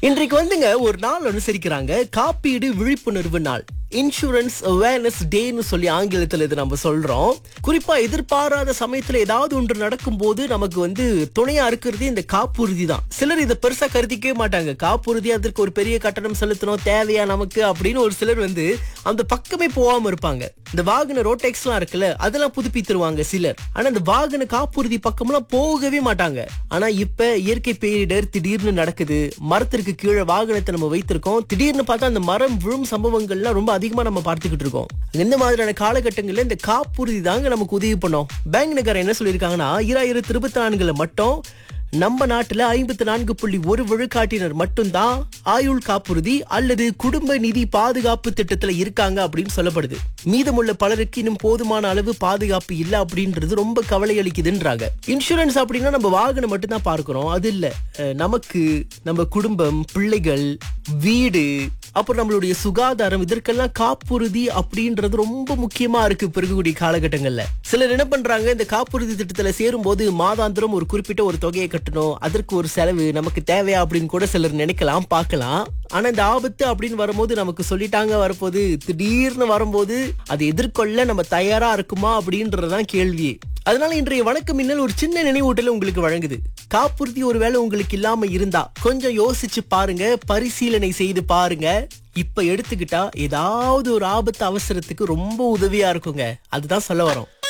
இன்றைக்கு வந்துங்க ஒரு நாள் அனுசரிக்கிறாங்க காப்பீடு விழிப்புணர்வு நாள் இன்சூரன்ஸ் அவேர்னஸ் டேன்னு சொல்லி ஆங்கிலத்தில் இது நம்ம சொல்றோம் குறிப்பா எதிர்பாராத சமயத்துல ஏதாவது ஒன்று நடக்கும்போது நமக்கு வந்து துணையா இருக்கிறது இந்த காப்புறுதி தான் சிலர் இதை பெருசா கருதிக்கவே மாட்டாங்க காப்புறுதி அதற்கு ஒரு பெரிய கட்டணம் செலுத்தணும் தேவையா நமக்கு அப்படின்னு ஒரு சிலர் வந்து அந்த பக்கமே போகாம இருப்பாங்க இந்த வாகன ரோடெக்ஸ்லாம் இருக்குல்ல அதெல்லாம் புதுப்பித்துருவாங்க சிலர் ஆனா இந்த வாகன காப்புறுதி பக்கம்லாம் போகவே மாட்டாங்க ஆனா இப்ப இயற்கை பேரிடர் திடீர்னு நடக்குது மரத்திற்கு கீழே வாகனத்தை நம்ம வைத்திருக்கோம் திடீர்னு பார்த்தா அந்த மரம் விழும் சம்பவங்கள்லாம் ரொம்ப அதிகமா நம்ம பார்த்துக்கிட்டு இருக்கோம் இந்த மாதிரியான காலகட்டங்கள்ல இந்த காப்புறுதி தாங்க நமக்கு உதவி பண்ணோம் பேங்க் நகர் என்ன சொல்லியிருக்காங்கன்னா ஈராயிரத்தி இருபத்தி நான்குல மட்டும் நம்ம நாட்டுல ஐம்பத்தி நான்கு புள்ளி ஒரு விழுக்காட்டினர் மட்டும்தான் ஆயுள் காப்புறுதி அல்லது குடும்ப நிதி பாதுகாப்பு திட்டத்துல இருக்காங்க அப்படின்னு சொல்லப்படுது மீதமுள்ள பலருக்கு இன்னும் போதுமான அளவு பாதுகாப்பு இல்ல அப்படின்றது ரொம்ப கவலை அளிக்குதுன்றாங்க இன்சூரன்ஸ் அப்படின்னா நம்ம வாகனம் மட்டும்தான் பார்க்கிறோம் அது இல்ல அஹ், நமக்கு நம்ம குடும்பம் பிள்ளைகள் வீடு அப்புறம் நம்மளுடைய சுகாதாரம் இதற்கெல்லாம் காப்புறுதி அப்படின்றது ரொம்ப முக்கியமா இருக்கு இப்ப இருக்கக்கூடிய காலகட்டங்கள்ல சிலர் என்ன பண்றாங்க இந்த காப்புறுதி திட்டத்துல சேரும்போது மாதாந்திரம் ஒரு குறிப்பிட்ட ஒரு தொகையை கட்டணும் அதற்கு ஒரு செலவு நமக்கு தேவையா அப்படின்னு கூட சிலர் நினைக்கலாம் பார்க்கலாம் ஆனா இந்த ஆபத்து அப்படின்னு வரும்போது நமக்கு சொல்லிட்டாங்க வரப்போது திடீர்னு வரும்போது அதை எதிர்கொள்ள நம்ம தயாரா இருக்குமா அப்படின்றதுதான் கேள்வி அதனால இன்றைய வணக்கம் மின்னல் ஒரு சின்ன நினைவூட்டல் உங்களுக்கு வழங்குது காப்புறுதி ஒருவேளை உங்களுக்கு இல்லாம இருந்தா கொஞ்சம் யோசிச்சு பாருங்க பரிசீலனை செய்து பாருங்க இப்ப எடுத்துக்கிட்டா ஏதாவது ஒரு ஆபத்து அவசரத்துக்கு ரொம்ப உதவியா இருக்குங்க அதுதான் சொல்ல வரோம்